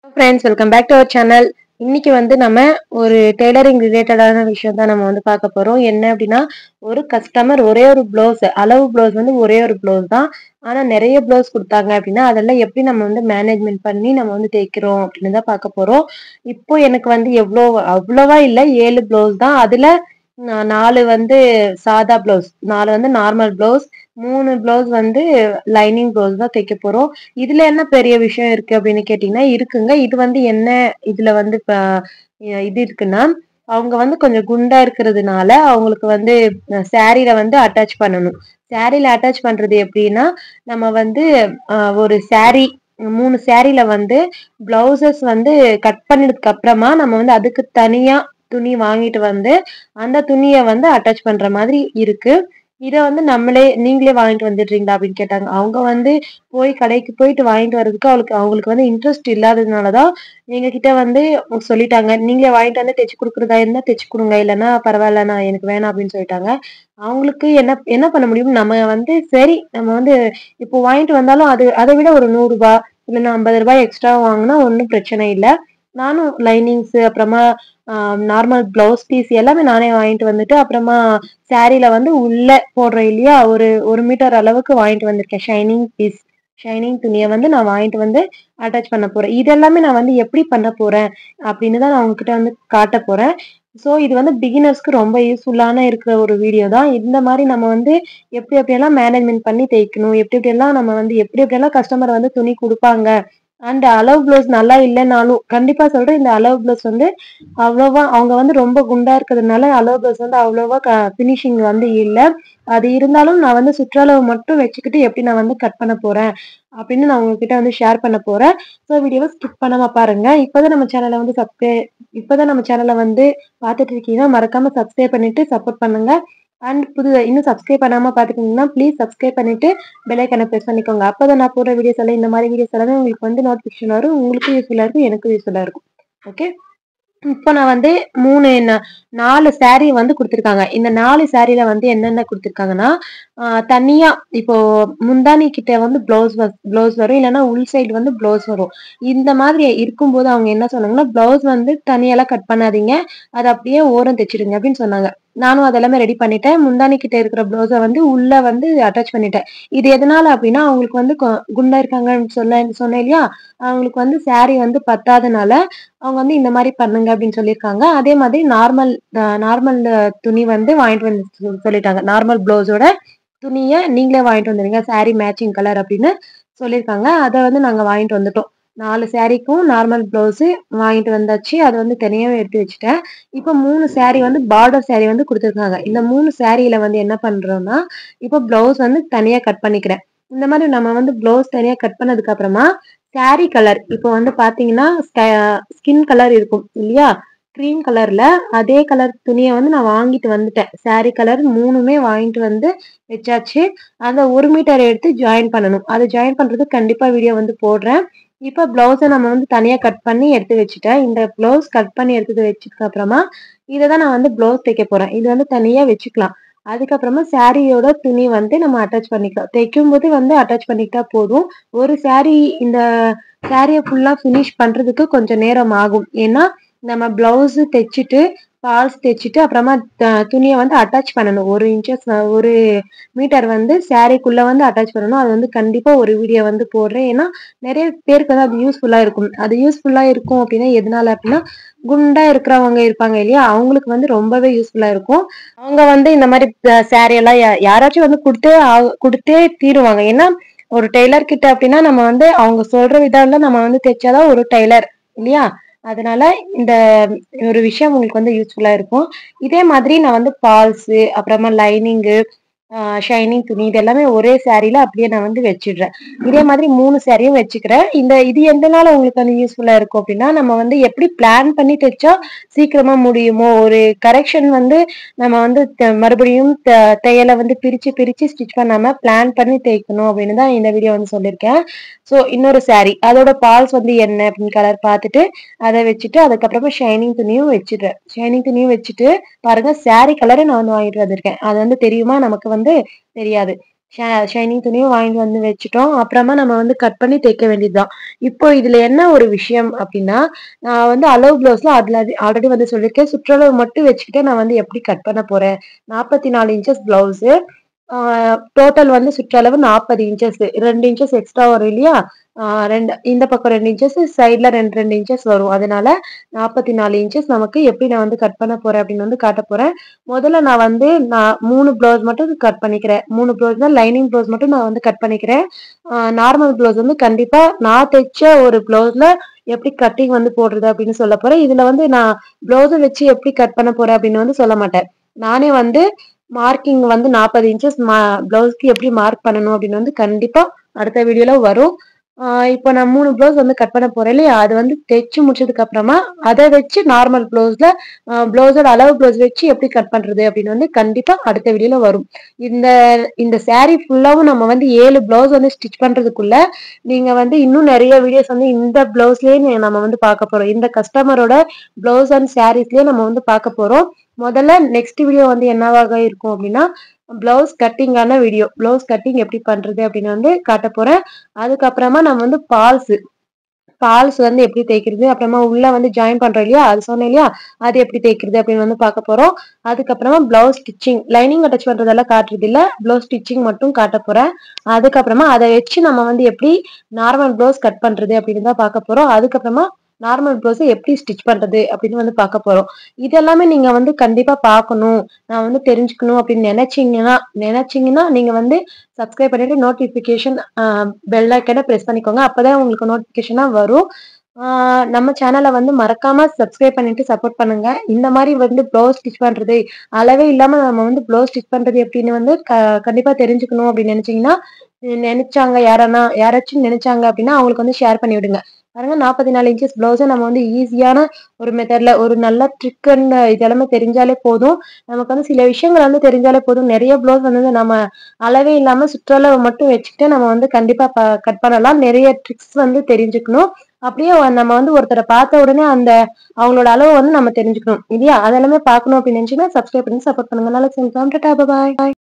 friends welcome back to our channel இன்னைக்கு வந்து நம்ம ஒரு டெய்லரிங் ரிலேட்டடான விஷயம் தான் நம்ம வந்து பார்க்க போறோம் என்ன அப்படின்னா ஒரு கஸ்டமர் ஒரே ஒரு ப்ளவுஸ் அளவு ப்ளவுஸ் வந்து ஒரே ஒரு ப்ளவுஸ் தான் ஆனா நிறைய ப்ளவுஸ் கொடுத்தாங்க அப்படின்னா அதெல்லாம் எப்படி நம்ம வந்து மேனேஜ்மெண்ட் பண்ணி நம்ம வந்து தைக்கிறோம் அப்படின்னு தான் பார்க்க போறோம் இப்போ எனக்கு வந்து எவ்வளோ அவ்வளவா இல்லை ஏழு ப்ளவுஸ் தான் அதுல நா- நாலு வந்து சாதா ப்ளவுஸ் நாலு வந்து நார்மல் ப்ளவுஸ் மூணு ப்ளவுஸ் வந்து லைனிங் ப்ளவுஸ் தான் தைக்க போறோம் இதுல என்ன பெரிய விஷயம் இருக்கு அப்படின்னு கேட்டீங்கன்னா இருக்குங்க இது வந்து என்ன இதுல வந்து இப்ப, அஹ் இது இருக்குன்னா அவங்க வந்து கொஞ்சம் குண்டா இருக்கிறதுனால அவங்களுக்கு வந்து சாரீல வந்து அட்டாச் பண்ணணும் சாரீல அட்டாச் பண்றது எப்படின்னா நம்ம வந்து அஹ், ஒரு saree மூணு சாரீல வந்து பிளவுசஸ் வந்து கட் பண்ணதுக்கு அப்புறமா நம்ம வந்து அதுக்கு தனியா துணி வாங்கிட்டு வந்து அந்த துணியை வந்து அட்டாச் பண்ற மாதிரி இருக்கு இதை வந்து நம்மளே நீங்களே வாங்கிட்டு வந்துடுறீங்களா அப்படின்னு கேட்டாங்க அவங்க வந்து போய் கடைக்கு போயிட்டு வாங்கிட்டு வர்றதுக்கு அவளுக்கு அவங்களுக்கு வந்து இன்ட்ரெஸ்ட் இல்லாததுனாலதான் எங்க கிட்ட வந்து சொல்லிட்டாங்க நீங்களே வாங்கிட்டு வந்து தைச்சு கொடுக்குறதா இருந்தா தைச்சு கொடுங்க இல்லைன்னா பரவாயில்ல நான் எனக்கு வேணாம் அப்படின்னு சொல்லிட்டாங்க அவங்களுக்கு என்ன என்ன பண்ண முடியும் நம்ம வந்து சரி நம்ம வந்து இப்போ வாங்கிட்டு வந்தாலும் அது அதை விட ஒரு நூறு ரூபாய் இல்லைன்னா ஐம்பது ரூபாய் எக்ஸ்ட்ரா வாங்கினா ஒன்றும் பிரச்சனை இல்லை நானும் லைனிங்ஸ் அப்புறமா நார்மல் பிளவுஸ் பீஸ் எல்லாமே நானே வாங்கிட்டு வந்துட்டு அப்புறமா சாரீல வந்து உள்ள போடுறோம் இல்லையா ஒரு ஒரு மீட்டர் அளவுக்கு வாங்கிட்டு வந்திருக்கேன் ஷைனிங் பீஸ் ஷைனிங் துணியை வந்து நான் வாங்கிட்டு வந்து அட்டாச் பண்ண போறேன் இது எல்லாமே நான் வந்து எப்படி பண்ண போறேன் அப்படின்னு தான் நான் உங்ககிட்ட வந்து காட்ட போறேன் ஸோ இது வந்து பிகினர்ஸ்க்கு ரொம்ப யூஸ்ஃபுல்லான இருக்கிற ஒரு வீடியோ தான் இந்த மாதிரி நம்ம வந்து எப்படி எப்படியெல்லாம் மேனேஜ்மெண்ட் பண்ணி தைக்கணும் எப்படி எப்படியெல்லாம் நம்ம வந்து எப்படி எப்படியெல்லாம் கஸ்டமர் வந்து துணி கொடுப்பாங்க அண்ட் அளவு ப்ளவுஸ் நல்லா இல்லைனாலும் கண்டிப்பா சொல்றேன் இந்த அளவு ப்ளவுஸ் வந்து அவ்வளோவா அவங்க வந்து ரொம்ப குண்டா இருக்கிறதுனால அளவு ப்ளவுஸ் வந்து அவ்வளோவா ஃபினிஷிங் வந்து இல்லை அது இருந்தாலும் நான் வந்து சுற்றளவு மட்டும் வச்சுக்கிட்டு எப்படி நான் வந்து கட் பண்ண போறேன் அப்படின்னு நான் உங்ககிட்ட வந்து ஷேர் பண்ண போறேன் ஸோ வீடியோவை ஸ்கிப் பண்ணாம பாருங்க இப்போதான் நம்ம சேனலை வந்து சப்ஸ்கிரைப் இப்போதான் நம்ம சேனலை வந்து பார்த்துட்டு இருக்கீங்கன்னா மறக்காம சப்ஸ்கிரைப் பண்ணிட்டு சப்போர்ட் பண்ணுங்க அண்ட் புது இன்னும் சப்ஸ்கிரைப் பண்ணாம பாத்துக்கிட்டீங்கன்னா ப்ளீஸ் சப்ஸ்கிரைப் பண்ணிட்டு பெல் ஐக்கனை ப்ரெஸ் பண்ணிக்கோங்க அப்பதான் நான் போடுற வீடியோஸ் எல்லாம் இந்த மாதிரி வீடியோஸ் எல்லாமே உங்களுக்கு வந்து நோட்டிஃபிகேஷன் வரும் உங்களுக்கும் யூஸ்ஃபுல்லா இருக்கும் எனக்கும் யூஸ்ஃபுல்லா இருக்கும் ஓகே இப்போ நான் வந்து மூணு நா- நாலு saree வந்து கொடுத்துருக்காங்க இந்த நாலு சாரியில வந்து என்னென்ன கொடுத்துருக்காங்கன்னா ஆஹ் தனியா இப்போ முந்தானி கிட்ட வந்து பிளவுஸ் பிளவுஸ் வரும் இல்லைன்னா உள் சைடு வந்து பிளவுஸ் வரும் இந்த மாதிரி இருக்கும்போது அவங்க என்ன சொன்னாங்கன்னா பிளவுஸ் வந்து தனியெல்லாம் கட் பண்ணாதீங்க அதை அப்படியே ஓரம் தைச்சிடுங்க அப்படின்னு சொன்னாங்க நானும் அதெல்லாமே ரெடி பண்ணிட்டேன் முந்தானி கிட்ட இருக்கிற பிளவுஸை வந்து உள்ள வந்து அட்டாச் பண்ணிட்டேன் இது எதனால அப்படின்னா அவங்களுக்கு வந்து கொ- குண்டா இருக்காங்கன்னு சொல்ல சொன்னேன் இல்லையா அவங்களுக்கு வந்து saree வந்து பத்தாதனால அவங்க வந்து இந்த மாதிரி பண்ணுங்க அப்படின்னு சொல்லியிருக்காங்க அதே மாதிரி நார்மல் நார்மல் துணி வந்து வாங்கிட்டு வந்து சொல்~ சொல்லிட்டாங்க நார்மல் பிளவுஸோட துணியை நீங்களே வாங்கிட்டு வந்துருங்க saree மேட்சிங் கலர் அப்படின்னு சொல்லியிருக்காங்க அதை வந்து நாங்க வாங்கிட்டு வந்துட்டோம் நாலு சாரீக்கும் நார்மல் பிளவுஸ் வாங்கிட்டு வந்தாச்சு அதை வந்து தனியாவே எடுத்து வச்சுட்டேன் இப்போ மூணு saree வந்து பார்டர் saree வந்து கொடுத்துருக்காங்க இந்த மூணு சாரியில வந்து என்ன பண்றோம்னா இப்போ பிளவுஸ் வந்து தனியா கட் பண்ணிக்கிறேன் இந்த மாதிரி நம்ம வந்து பிளவுஸ் தனியா கட் பண்ணதுக்கு அப்புறமா saree கலர் இப்போ வந்து பாத்தீங்கன்னா ஸ்கின் கலர் இருக்கும் இல்லையா க்ரீம் கலர்ல அதே கலர் துணியை வந்து நான் வாங்கிட்டு வந்துட்டேன் saree கலர் மூணுமே வாங்கிட்டு வந்து வச்சாச்சு அந்த ஒரு மீட்டர் எடுத்து ஜாயின் பண்ணணும் அதை ஜாயின் பண்றதுக்கு கண்டிப்பா வீடியோ வந்து போடுறேன் இப்போ பிளவுஸை நம்ம வந்து தனியா கட் பண்ணி எடுத்து வச்சுட்டேன் இந்த பிளவுஸ் கட் பண்ணி எடுத்து வச்சதுக்கு அப்புறமா இதை தான் நான் வந்து பிளவுஸ் தைக்க போறேன் இது வந்து தனியா வச்சுக்கலாம் அதுக்கப்புறமா சாரியோட துணி வந்து நம்ம அட்டாச் பண்ணிக்கலாம் தைக்கும் போது வந்து அட்டாச் பண்ணிக்கிட்டா போதும் ஒரு saree இந்த சாரியை ஃபுல்லா ஃபினிஷ் பண்றதுக்கு கொஞ்சம் நேரம் ஆகும் ஏன்னா நம்ம பிளவுஸ் தைச்சிட்டு ஃபால்ஸ் தைச்சிட்டு அப்புறமா த- துணியை வந்து அட்டாச் பண்ணணும் ஒரு இன்ச்சஸ் ஒரு மீட்டர் வந்து சாரீக்குள்ள வந்து அட்டாச் பண்ணணும் அது வந்து கண்டிப்பா ஒரு வீடியோ வந்து போடுறேன் ஏன்னா நிறைய பேருக்கு வந்து அது யூஸ்ஃபுல்லா இருக்கும் அது யூஸ்ஃபுல்லா இருக்கும் அப்படின்னா எதனால அப்படின்னா குண்டா இருக்கிறவங்க இருப்பாங்க இல்லையா அவங்களுக்கு வந்து ரொம்பவே யூஸ்ஃபுல்லா இருக்கும் அவங்க வந்து இந்த மாதிரி சாரி எல்லாம் யா- யாராச்சும் வந்து கொடுத்தே ஆக- கொடுத்தே தீருவாங்க ஏன்னா ஒரு டெய்லர் கிட்ட அப்படின்னா நம்ம வந்து அவங்க சொல்ற விதம்ல நம்ம வந்து தைச்சாதான் ஒரு டெய்லர் இல்லையா அதனால இந்த ஒரு விஷயம் உங்களுக்கு வந்து யூஸ்ஃபுல்லா இருக்கும் இதே மாதிரி நான் வந்து ஃபால்ஸ் அப்புறமா லைனிங்கு ஷைனிங் துணி இது எல்லாமே ஒரே சாரியில அப்படியே நான் வந்து வச்சிடுறேன் இதே மாதிரி மூணு சாரியும் வச்சுக்கிறேன் இந்த இது எந்த நாள் உங்களுக்கு வந்து யூஸ்ஃபுல்லா இருக்கும் அப்படின்னா நம்ம வந்து எப்படி பிளான் பண்ணி தைச்சா சீக்கிரமா முடியுமோ ஒரு கரெக்ஷன் வந்து நம்ம வந்து த- மறுபடியும் த- தையலை வந்து பிரிச்சு பிரிச்சு ஸ்டிச் பண்ணாம பிளான் பண்ணி தைக்கணும் அப்படின்னு தான் இந்த வீடியோ வந்து சொல்லியிருக்கேன் ஸோ இன்னொரு saree அதோட பால்ஸ் வந்து என்ன அப்படின்னு கலர் பார்த்துட்டு அதை வச்சுட்டு அதுக்கப்புறமா ஷைனிங் துணியும் வச்சிடுறேன் ஷைனிங் துணியும் வச்சுட்டு பாருங்க saree கலரை நான் வந்து வாங்கிட்டு வந்திருக்கேன் அது வந்து தெரியுமா நமக்கு வந்து தெரியாது ஷைனிங் துணியும் வாங்கிட்டு வந்து வச்சுட்டோம் அப்புறமா நம்ம வந்து கட் பண்ணி தைக்க வேண்டியதுதான் இப்போ இதுல என்ன ஒரு விஷயம் அப்படின்னா நான் வந்து அளவு பிளவுஸ்ல அதுல ஆல்ரெடி வந்து சொல்லியிருக்கேன் சுற்றளவு மட்டும் வச்சுக்கிட்டு நான் வந்து எப்படி கட் பண்ண போறேன் நாற்பத்தி நாலு இன்ச்சஸ் பிளவுஸ் டோட்டல் வந்து சுற்றளவு நாற்பது இன்ச்சஸ் ரெண்டு இன்ச்சஸ் எக்ஸ்ட்ரா வரும் இல்லையா ஆஹ் ரெண்டு இந்த பக்கம் ரெண்டு இன்ச்சஸ் சைட்ல ரெண்டு ரெண்டு இன்ச்சஸ் வரும் அதனால நாற்பத்தி நாலு இன்ச்சஸ் நமக்கு எப்படி நான் வந்து கட் பண்ண போறேன் அப்படின்னு வந்து காட்ட போறேன் முதல்ல நான் வந்து நான் மூணு ப்ளவுஸ் மட்டும் கட் பண்ணிக்கிறேன் மூணு ப்ளவுஸ் தான் லைனிங் ப்ளவுஸ் மட்டும் நான் வந்து கட் பண்ணிக்கிறேன் நார்மல் ப்ளவுஸ் வந்து கண்டிப்பா நான் தைச்ச ஒரு ப்ளவுஸ்ல எப்படி கட்டிங் வந்து போடுறது அப்படின்னு சொல்ல போறேன் இதுல வந்து நான் ப்ளவுஸை வச்சு எப்படி கட் பண்ண போறேன் அப்படின்னு வந்து சொல்ல மாட்டேன் நானே வந்து மார்க்கிங் வந்து நாற்பது இன்ச்சஸ் மா ப்ளவுஸ்க்கு எப்படி மார்க் பண்ணணும் அப்படின்னு வந்து கண்டிப்பா அடுத்த வீடியோல வரும் ஆஹ் இப்போ நான் மூணு ப்ளவுஸ் வந்து கட் பண்ண போறேன் இல்லையா அது வந்து தைச்சு முடிச்சதுக்கு அப்புறமா அதை வச்சு நார்மல் ப்ளவுஸ்ல ப்ளவுஸோட அளவு ப்ளவுஸ் வச்சு எப்படி கட் பண்றது அப்படின்னு வந்து கண்டிப்பா அடுத்த வீடியோல வரும் இந்த இந்த saree ஃபுல்லாவும் நம்ம வந்து ஏழு ப்ளவுஸ் வந்து ஸ்டிச் பண்றதுக்குள்ள நீங்க வந்து இன்னும் நிறைய வீடியோஸ் வந்து இந்த பிளவுஸ்லயே நம்ம வந்து பார்க்க போறோம் இந்த கஸ்டமரோட பிளவுஸ் அண்ட் சாரீஸ்லயே நம்ம வந்து பார்க்க போறோம் முதல்ல நெக்ஸ்ட் வீடியோ வந்து என்னவாக இருக்கும் அப்படின்னா பிளவுஸ் கட்டிங்கான வீடியோ பிளவுஸ் கட்டிங் எப்படி பண்றது அப்படின்னு வந்து காட்ட போறேன் அதுக்கப்புறமா நம்ம வந்து பால்ஸ் பால்ஸ் வந்து எப்படி தைக்கிறது அப்புறமா உள்ள வந்து ஜாயின் பண்றோம் இல்லையா அது சொன்னேன் இல்லையா அது எப்படி தைக்கிறது அப்படின்னு வந்து பார்க்க போறோம் அதுக்கப்புறமா பிளவுஸ் ஸ்டிச்சிங் லைனிங் அட்டாச் பண்றதெல்லாம் காட்டுறது இல்ல பிளவுஸ் ஸ்டிச்சிங் மட்டும் காட்ட போறேன் அதுக்கப்புறமா அதை வச்சு நம்ம வந்து எப்படி நார்மல் பிளவுஸ் கட் பண்றது அப்படின்னு தான் பார்க்க போறோம் அதுக்கப்புறமா நார்மல் ப்ளவுஸை எப்படி ஸ்டிச் பண்றது அப்படின்னு வந்து பார்க்க போறோம் இதெல்லாமே நீங்க வந்து கண்டிப்பா பார்க்கணும் நான் வந்து தெரிஞ்சுக்கணும் அப்படின்னு நினைச்சீங்கன்னா நினைச்சீங்கன்னா நீங்க வந்து சப்ஸ்கிரைப் பண்ணிட்டு நோட்டிபிகேஷன் பெல் ஐக்கனை ப்ரெஸ் பண்ணிக்கோங்க அப்பதான் உங்களுக்கு நோட்டிபிகேஷனா வரும் ஆஹ் நம்ம சேனலை வந்து மறக்காம சப்ஸ்கிரைப் பண்ணிட்டு சப்போர்ட் பண்ணுங்க இந்த மாதிரி வந்து ப்ளவுஸ் ஸ்டிச் பண்றது அளவே இல்லாம நம்ம வந்து ப்ளவுஸ் ஸ்டிச் பண்றது எப்படின்னு வந்து க- கண்டிப்பா தெரிஞ்சுக்கணும் அப்படின்னு நினைச்சீங்கன்னா நினைச்சாங்க யாரனா யாராச்சும் நினைச்சாங்க அப்படின்னா அவங்களுக்கு வந்து ஷேர் பண்ணி விடுங்க பாருங்க நாற்பத்தி நாலு இன்ச்சஸ் பிளவுஸை நம்ம வந்து ஈஸியான ஒரு மெத்தட்ல ஒரு நல்ல ட்ரிக் இதெல்லாமே தெரிஞ்சாலே போதும் நமக்கு வந்து சில விஷயங்கள் வந்து தெரிஞ்சாலே போதும் நிறைய பிளவுஸ் வந்து நம்ம அளவே இல்லாம சுற்றளவு மட்டும் வச்சுக்கிட்டு நம்ம வந்து கண்டிப்பா கட் பண்ணலாம் நிறைய ட்ரிக்ஸ் வந்து தெரிஞ்சுக்கணும் அப்படியே வ- நம்ம வந்து ஒருத்தரை பார்த்த உடனே அந்த அவங்களோட அளவு வந்து நம்ம தெரிஞ்சுக்கணும் இல்லையா அதெல்லாமே பார்க்கணும் அப்படின்னு நினைச்சீங்கன்னா சப்ஸ்கிரைப் பண்ணி சப்போர்ட் பண்ணுங்க நல்லா பாய்